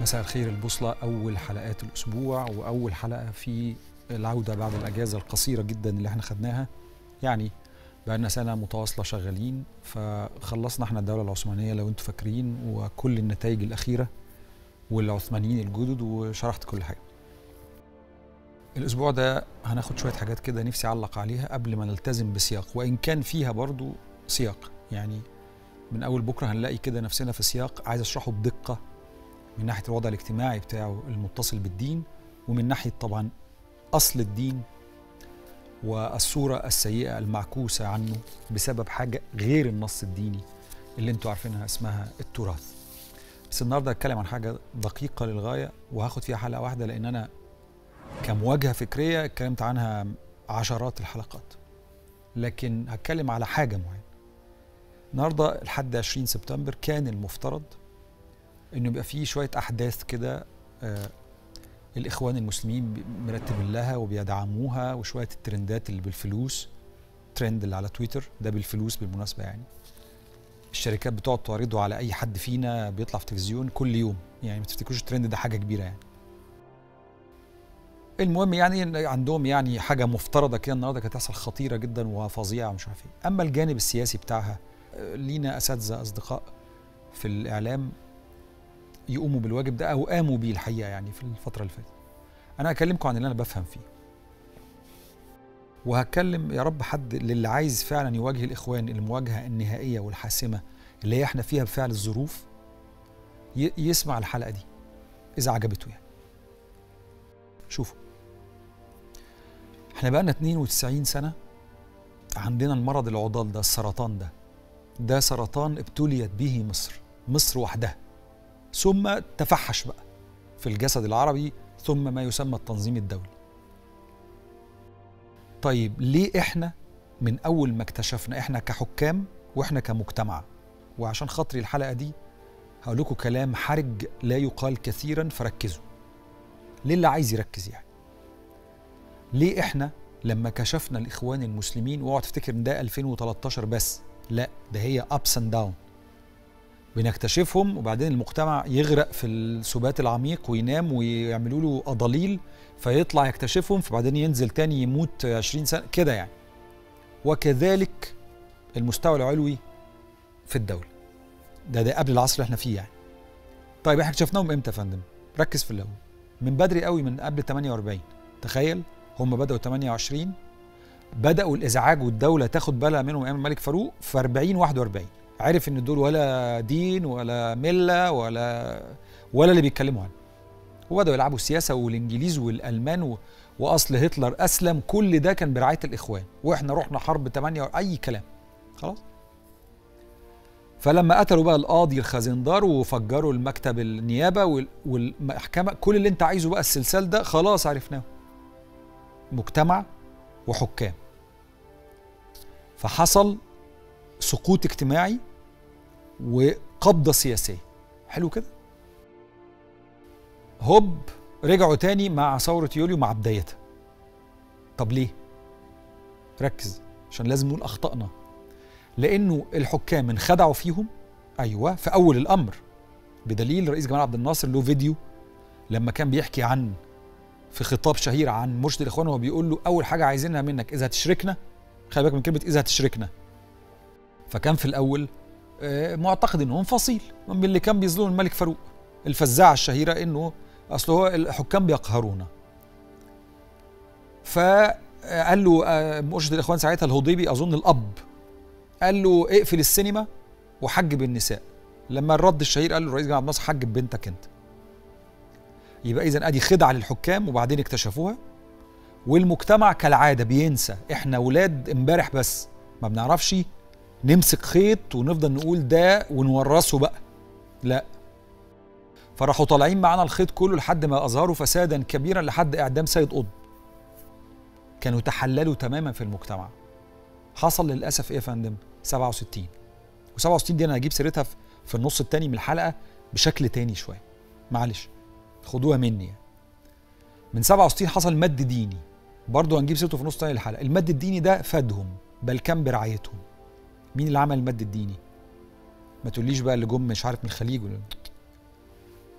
مساء الخير البوصلة أول حلقات الأسبوع وأول حلقة في العودة بعد الأجازة القصيرة جدا اللي احنا خدناها يعني بقالنا سنة متواصلة شغالين فخلصنا احنا الدولة العثمانية لو انتم فاكرين وكل النتائج الأخيرة والعثمانيين الجدد وشرحت كل حاجة الأسبوع ده هناخد شوية حاجات كده نفسي أعلق عليها قبل ما نلتزم بسياق وإن كان فيها برضو سياق يعني من أول بكرة هنلاقي كده نفسنا في سياق عايز أشرحه بدقة من ناحية الوضع الاجتماعي بتاعه المتصل بالدين ومن ناحية طبعا أصل الدين والصورة السيئة المعكوسة عنه بسبب حاجة غير النص الديني اللي انتوا عارفينها اسمها التراث بس النهارده هتكلم عن حاجة دقيقة للغاية وهاخد فيها حلقة واحدة لأن أنا كمواجهة فكرية اتكلمت عنها عشرات الحلقات لكن هتكلم على حاجة معينة النهارده لحد 20 سبتمبر كان المفترض انه يبقى فيه شويه احداث كده آه الاخوان المسلمين مرتبين لها وبيدعموها وشويه الترندات اللي بالفلوس ترند اللي على تويتر ده بالفلوس بالمناسبه يعني الشركات بتقعد تعرضه على اي حد فينا بيطلع في تلفزيون كل يوم يعني ما تفتكروش الترند ده حاجه كبيره يعني المهم يعني عندهم يعني حاجه مفترضه كده النهارده كانت هتحصل خطيره جدا وفظيعه ومش عارف ايه اما الجانب السياسي بتاعها لينا اساتذه اصدقاء في الاعلام يقوموا بالواجب ده او قاموا بيه الحقيقه يعني في الفتره اللي فاتت انا هكلمكم عن اللي انا بفهم فيه وهتكلم يا رب حد للي عايز فعلا يواجه الاخوان المواجهه النهائيه والحاسمه اللي هي احنا فيها بفعل الظروف يسمع الحلقه دي اذا عجبته يعني شوفوا احنا بقالنا 92 سنه عندنا المرض العضال ده السرطان ده ده سرطان ابتليت به مصر مصر وحدها ثم تفحش بقى في الجسد العربي ثم ما يسمى التنظيم الدولي طيب ليه احنا من اول ما اكتشفنا احنا كحكام واحنا كمجتمع وعشان خاطري الحلقه دي هقول لكم كلام حرج لا يقال كثيرا فركزوا ليه اللي عايز يركز يعني ليه احنا لما كشفنا الاخوان المسلمين واوعى تفتكر ان ده 2013 بس لا ده هي ابس اند داون بنكتشفهم وبعدين المجتمع يغرق في السبات العميق وينام ويعملوا له اضاليل فيطلع يكتشفهم فبعدين ينزل تاني يموت 20 سنه كده يعني وكذلك المستوى العلوي في الدوله ده ده قبل العصر اللي احنا فيه يعني طيب احنا اكتشفناهم امتى يا فندم ركز في الاول من بدري قوي من قبل 48 تخيل هم بداوا 28 بداوا الازعاج والدوله تاخد بالها منهم ايام الملك فاروق في 40 41 عرف ان دول ولا دين ولا مله ولا ولا اللي بيتكلموا عنه وبداوا يلعبوا السياسه والانجليز والالمان و... واصل هتلر اسلم كل ده كان برعايه الاخوان واحنا رحنا حرب 8 اي كلام خلاص فلما قتلوا بقى القاضي الخزندار وفجروا المكتب النيابه وال... والمحكمه كل اللي انت عايزه بقى السلسال ده خلاص عرفناه مجتمع وحكام فحصل سقوط اجتماعي وقبضه سياسيه حلو كده هوب رجعوا تاني مع ثوره يوليو مع بدايتها طب ليه ركز عشان لازم نقول اخطانا لانه الحكام انخدعوا فيهم ايوه في اول الامر بدليل رئيس جمال عبد الناصر له فيديو لما كان بيحكي عن في خطاب شهير عن مرشد الاخوان وهو بيقول له اول حاجه عايزينها منك اذا هتشركنا خلي بالك من كلمه اذا هتشركنا فكان في الاول معتقد انه فصيل من اللي كان بيظلم الملك فاروق الفزاعه الشهيره انه اصل هو الحكام بيقهرونا فقال له مرشد الاخوان ساعتها الهضيبي اظن الاب قال له اقفل السينما وحجب النساء لما الرد الشهير قال له الرئيس جمال عبد الناصر حجب بنتك انت يبقى اذا ادي خدعه للحكام وبعدين اكتشفوها والمجتمع كالعاده بينسى احنا ولاد امبارح بس ما بنعرفش نمسك خيط ونفضل نقول ده ونورثه بقى لا فراحوا طالعين معانا الخيط كله لحد ما اظهروا فسادا كبيرا لحد اعدام سيد قطب كانوا تحللوا تماما في المجتمع حصل للاسف ايه يا فندم 67 و67 دي انا هجيب سيرتها في النص الثاني من الحلقه بشكل تاني شويه معلش خدوها مني يعني. من 67 حصل مد ديني برضه هنجيب سيرته في نص تاني الحلقه المد الديني ده فادهم بل كان برعايتهم مين اللي عمل المد الديني ما تقوليش بقى اللي جم مش عارف من الخليج ولا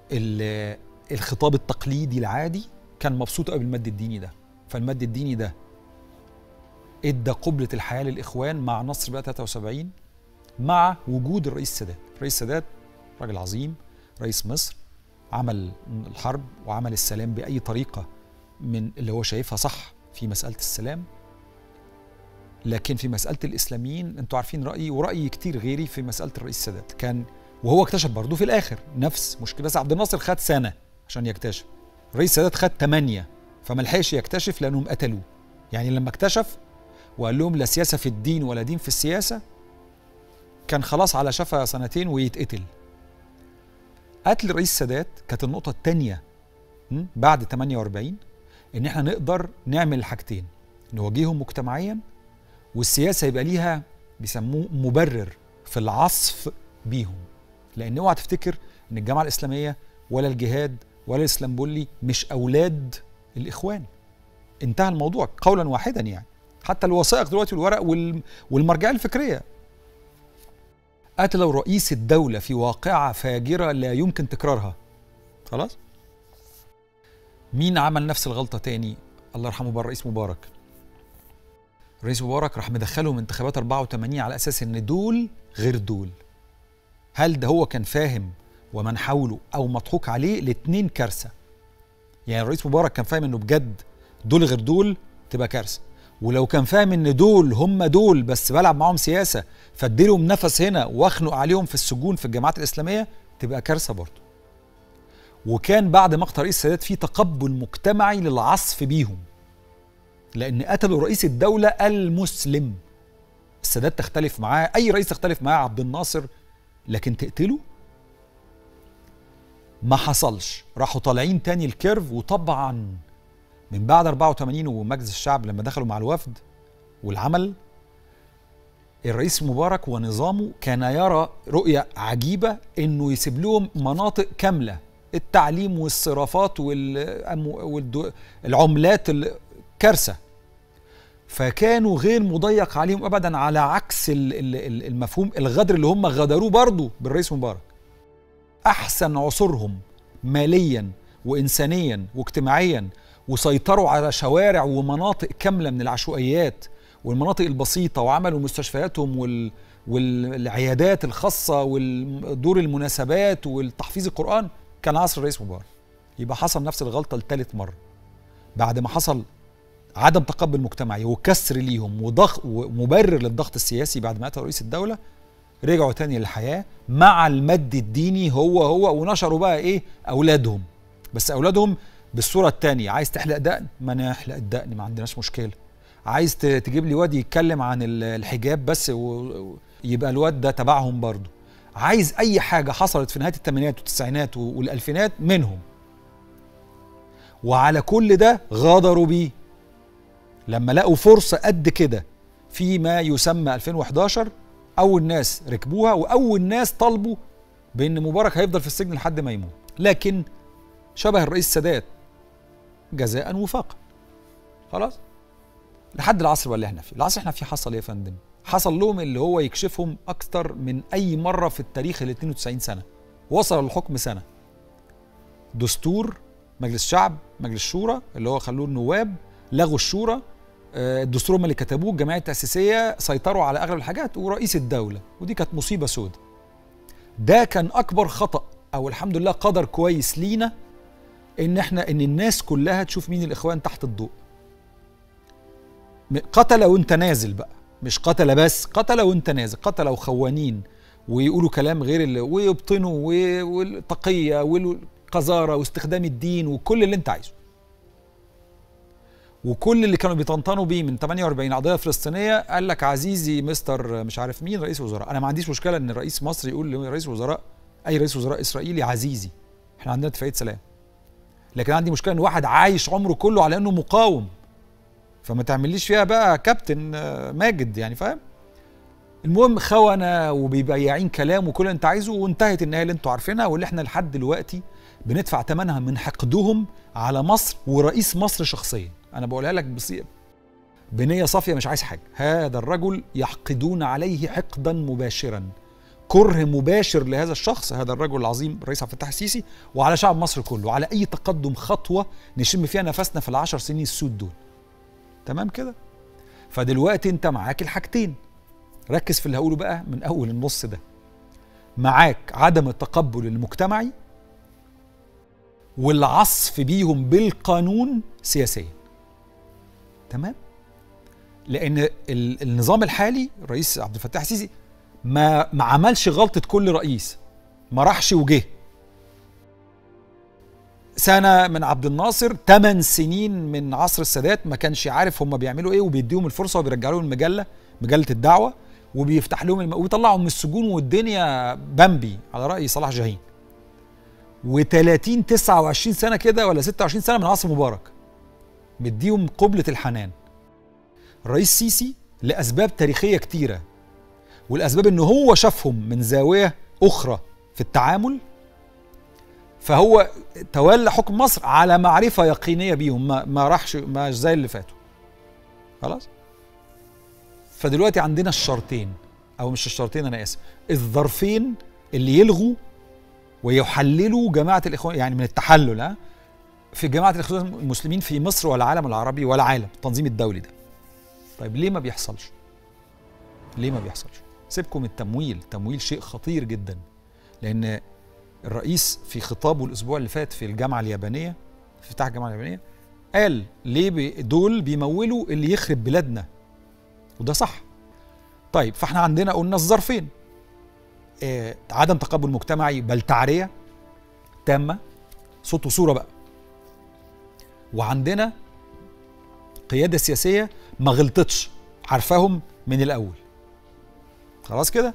الخطاب التقليدي العادي كان مبسوط قوي بالمد الديني ده فالمد الديني ده ادى قبلة الحياة للإخوان مع نصر بقى 73 مع وجود الرئيس السادات الرئيس السادات راجل عظيم رئيس مصر عمل الحرب وعمل السلام بأي طريقة من اللي هو شايفها صح في مسألة السلام لكن في مسألة الإسلاميين أنتوا عارفين رأيي ورأيي كتير غيري في مسألة الرئيس السادات كان وهو اكتشف برضه في الآخر نفس مشكلة بس عبد الناصر خد سنة عشان يكتشف الرئيس السادات خد ثمانية فما لحقش يكتشف لأنهم قتلوه يعني لما اكتشف وقال لهم لا سياسة في الدين ولا دين في السياسة كان خلاص على شفا سنتين ويتقتل قتل الرئيس السادات كانت النقطة الثانية بعد 48 ان احنا نقدر نعمل الحاجتين نواجههم مجتمعيا والسياسة يبقى ليها بيسموه مبرر في العصف بيهم لان اوعى تفتكر ان الجامعة الاسلامية ولا الجهاد ولا الاسلامبولي مش اولاد الاخوان انتهى الموضوع قولا واحدا يعني حتى الوثائق دلوقتي والورق والمرجعيه الفكريه قتلوا رئيس الدولة في واقعة فاجرة لا يمكن تكرارها خلاص مين عمل نفس الغلطة تاني الله يرحمه بقى الرئيس مبارك الرئيس مبارك راح مدخلهم انتخابات 84 على أساس إن دول غير دول هل ده هو كان فاهم ومن حوله أو مضحوك عليه الاتنين كارثة يعني الرئيس مبارك كان فاهم إنه بجد دول غير دول تبقى كارثة ولو كان فاهم ان دول هم دول بس بلعب معاهم سياسه فاديلهم نفس هنا واخنق عليهم في السجون في الجامعات الاسلاميه تبقى كارثه برضه. وكان بعد مقتل رئيس السادات في تقبل مجتمعي للعصف بيهم. لان قتلوا رئيس الدوله المسلم. السادات تختلف معاه، اي رئيس تختلف معاه عبد الناصر لكن تقتله؟ ما حصلش، راحوا طالعين تاني الكيرف وطبعا من بعد 84 ومجلس الشعب لما دخلوا مع الوفد والعمل الرئيس مبارك ونظامه كان يرى رؤية عجيبة انه يسيب لهم مناطق كاملة التعليم والصرافات والعملات كارثة فكانوا غير مضيق عليهم ابدا على عكس المفهوم الغدر اللي هم غدروه برضه بالرئيس مبارك احسن عصورهم ماليا وانسانيا واجتماعيا وسيطروا على شوارع ومناطق كامله من العشوائيات والمناطق البسيطه وعملوا مستشفياتهم وال والعيادات الخاصه ودور المناسبات والتحفيظ القران كان عصر الرئيس مبارك يبقى حصل نفس الغلطه لثالث مره بعد ما حصل عدم تقبل مجتمعي وكسر ليهم وضغط ومبرر للضغط السياسي بعد ما قتل رئيس الدوله رجعوا تاني للحياه مع المد الديني هو هو ونشروا بقى ايه اولادهم بس اولادهم بالصوره الثانيه عايز تحلق دقن ما نحلق الدقن ما عندناش مشكله عايز تجيب لي واد يتكلم عن الحجاب بس ويبقى الواد ده تبعهم برضه عايز اي حاجه حصلت في نهايه الثمانينات والتسعينات والالفينات منهم وعلى كل ده غادروا بيه لما لقوا فرصه قد كده في ما يسمى 2011 اول ناس ركبوها واول ناس طالبوا بان مبارك هيفضل في السجن لحد ما يموت لكن شبه الرئيس السادات جزاء وفاقا خلاص لحد العصر بقى اللي احنا فيه العصر احنا فيه حصل ايه يا فندم حصل لهم اللي هو يكشفهم اكتر من اي مره في التاريخ ال 92 سنه وصلوا للحكم سنه دستور مجلس شعب مجلس شورى اللي هو خلوه النواب لغوا الشورى آه، الدستور هم اللي كتبوه الجمعيه التاسيسيه سيطروا على اغلب الحاجات ورئيس الدوله ودي كانت مصيبه سوداء ده كان اكبر خطا او الحمد لله قدر كويس لينا ان احنا ان الناس كلها تشوف مين الاخوان تحت الضوء قتل وانت نازل بقى مش قتل بس قتل وانت نازل قتل وخوانين ويقولوا كلام غير اللي ويبطنوا والتقيه والقذاره واستخدام الدين وكل اللي انت عايزه وكل اللي كانوا بيطنطنوا بيه من 48 قضيه فلسطينيه قال لك عزيزي مستر مش عارف مين رئيس وزراء انا ما عنديش مشكله ان رئيس مصر يقول لرئيس وزراء اي رئيس وزراء اسرائيلي عزيزي احنا عندنا اتفاقيه سلام لكن عندي مشكله ان واحد عايش عمره كله على انه مقاوم فما تعمليش فيها بقى كابتن آه، ماجد يعني فاهم المهم خونه وبيبيعين كلام وكل اللي انت عايزه وانتهت النهايه اللي انتوا عارفينها واللي احنا لحد دلوقتي بندفع ثمنها من حقدهم على مصر ورئيس مصر شخصيا انا بقولها لك بصير بنيه صافيه مش عايز حاجه هذا الرجل يحقدون عليه حقدا مباشرا كره مباشر لهذا الشخص هذا الرجل العظيم الرئيس عبد الفتاح السيسي وعلى شعب مصر كله على اي تقدم خطوه نشم فيها نفسنا في العشر سنين السود دول تمام كده فدلوقتي انت معاك الحاجتين ركز في اللي هقوله بقى من اول النص ده معاك عدم التقبل المجتمعي والعصف بيهم بالقانون سياسيا تمام لان النظام الحالي الرئيس عبد الفتاح السيسي ما ما عملش غلطه كل رئيس ما راحش وجه سنه من عبد الناصر ثمان سنين من عصر السادات ما كانش عارف هم بيعملوا ايه وبيديهم الفرصه وبيرجع لهم المجله مجله الدعوه وبيفتح لهم الم... ويطلعهم من السجون والدنيا بامبي على راي صلاح جاهين و30 29 سنه كده ولا 26 سنه من عصر مبارك مديهم قبله الحنان الرئيس سيسي لاسباب تاريخيه كتيره والاسباب ان هو شافهم من زاويه اخرى في التعامل فهو تولى حكم مصر على معرفه يقينيه بيهم ما, ما راحش ما زي اللي فاتوا خلاص فدلوقتي عندنا الشرطين او مش الشرطين انا اسف الظرفين اللي يلغوا ويحللوا جماعه الاخوان يعني من التحلل ها في جماعه الاخوان المسلمين في مصر والعالم العربي والعالم التنظيم الدولي ده طيب ليه ما بيحصلش ليه ما بيحصلش سيبكم التمويل التمويل شيء خطير جدا لان الرئيس في خطابه الاسبوع اللي فات في الجامعه اليابانيه في افتتاح الجامعه اليابانيه قال ليه بي دول بيمولوا اللي يخرب بلادنا وده صح طيب فاحنا عندنا قلنا الظرفين آه عدم تقبل مجتمعي بل تعريه تامه صوت وصوره بقى وعندنا قياده سياسيه ما غلطتش عارفاهم من الاول خلاص كده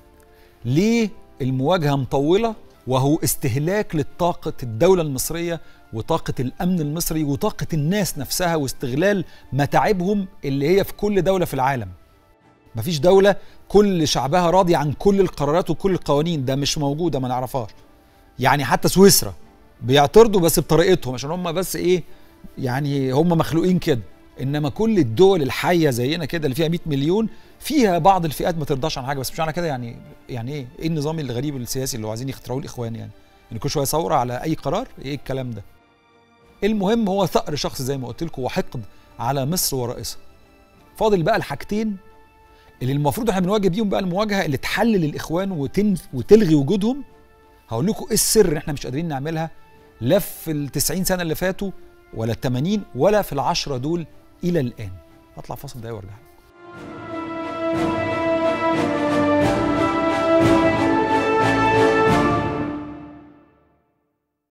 ليه المواجهه مطوله وهو استهلاك للطاقة الدولة المصرية وطاقة الأمن المصري وطاقة الناس نفسها واستغلال متاعبهم اللي هي في كل دولة في العالم مفيش دولة كل شعبها راضي عن كل القرارات وكل القوانين ده مش موجودة ما نعرفهاش يعني حتى سويسرا بيعترضوا بس بطريقتهم عشان هم بس ايه يعني هم مخلوقين كده انما كل الدول الحيه زينا كده اللي فيها 100 مليون فيها بعض الفئات ما ترضاش عن حاجه بس مش معنى كده يعني يعني ايه ايه النظام الغريب السياسي اللي عايزين يخترعوه الاخوان يعني ان كل شويه ثوره على اي قرار ايه الكلام ده المهم هو ثأر شخص زي ما قلت لكم وحقد على مصر ورئيسها فاضل بقى الحاجتين اللي المفروض احنا بنواجه بيهم بقى المواجهه اللي تحلل الاخوان وتنف وتلغي وجودهم هقول لكم ايه السر ان احنا مش قادرين نعملها لا في ال 90 سنه اللي فاتوا ولا ال 80 ولا في العشرة دول الى الان هطلع فاصل دقايق وارجع